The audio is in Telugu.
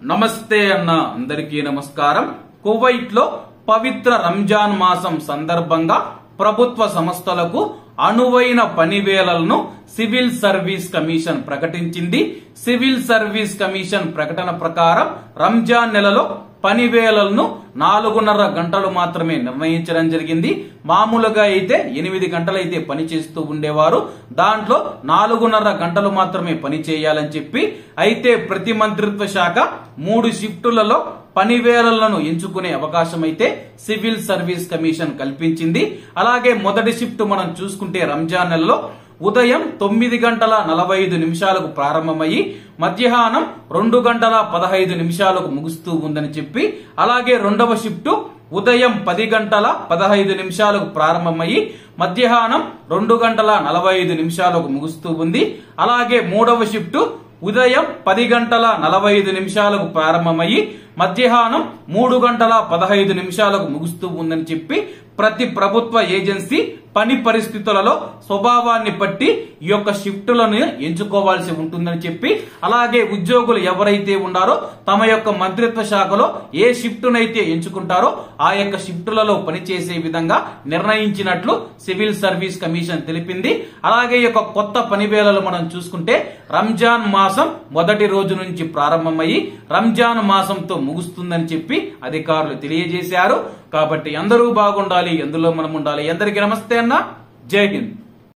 నమస్తే అన్న అందరికీ నమస్కారం కువైట్ లో పవిత్ర రంజాన్ మాసం సందర్భంగా ప్రభుత్వ సంస్థలకు అనువైన పనివేళలను సివిల్ సర్వీస్ కమిషన్ ప్రకటించింది సివిల్ సర్వీస్ కమిషన్ ప్రకటన ప్రకారం రంజాన్ నెలలో పనివేళలను నాలుగున్నర గంటలు మాత్రమే నిర్ణయించడం జరిగింది మామూలుగా అయితే ఎనిమిది గంటలైతే పని చేస్తూ ఉండేవారు దాంట్లో నాలుగున్నర గంటలు మాత్రమే పని చేయాలని చెప్పి అయితే ప్రతి మంత్రిత్వ శాఖ మూడు షిఫ్టులలో పనివేళలను ఎంచుకునే అవకాశం అయితే సివిల్ సర్వీస్ కమిషన్ కల్పించింది అలాగే మొదటి షిఫ్ట్ మనం చూసుకుంటే రంజాన్ నెలలో ఉదయం తొమ్మిది గంటల నలభై ఐదు నిమిషాలకు ప్రారంభమయ్యి మధ్యాహ్నం రెండు గంటల పదహైదు నిమిషాలకు ముగుస్తూ ఉందని చెప్పి అలాగే రెండవ షిఫ్ట్ ఉదయం పది గంటల పదహైదు నిమిషాలకు ప్రారంభమయ్యి మధ్యాహ్నం రెండు గంటల నలభై ఐదు నిమిషాలకు ముగుస్తూ ఉంది అలాగే మూడవ షిఫ్ట్ ఉదయం పది గంటల నలభై ఐదు నిమిషాలకు ప్రారంభమయ్యి మధ్యాహ్నం మూడు గంటల పదహైదు నిమిషాలకు ముగుస్తూ ఉందని చెప్పి ప్రతి ప్రభుత్వ ఏజెన్సీ పని పరిస్థితులలో స్వభావాన్ని బట్టి ఈ యొక్క షిఫ్టులను ఎంచుకోవాల్సి ఉంటుందని చెప్పి అలాగే ఉద్యోగులు ఎవరైతే ఉన్నారో తమ యొక్క మంత్రిత్వ శాఖలో ఏ షిఫ్టునైతే ఎంచుకుంటారో ఆ యొక్క షిఫ్టులలో పనిచేసే విధంగా నిర్ణయించినట్లు సివిల్ సర్వీస్ కమిషన్ తెలిపింది అలాగే ఈ యొక్క కొత్త పనివేళలు మనం చూసుకుంటే రంజాన్ మాసం మొదటి రోజు నుంచి ప్రారంభమయ్యి రంజాన్ మాసంతో ముగుస్తుందని చెప్పి అధికారులు తెలియజేశారు కాబట్టి అందరూ బాగుండాలి ఎందులో మనం ఉండాలి అందరికీ నమస్తే అన్న జై హింద్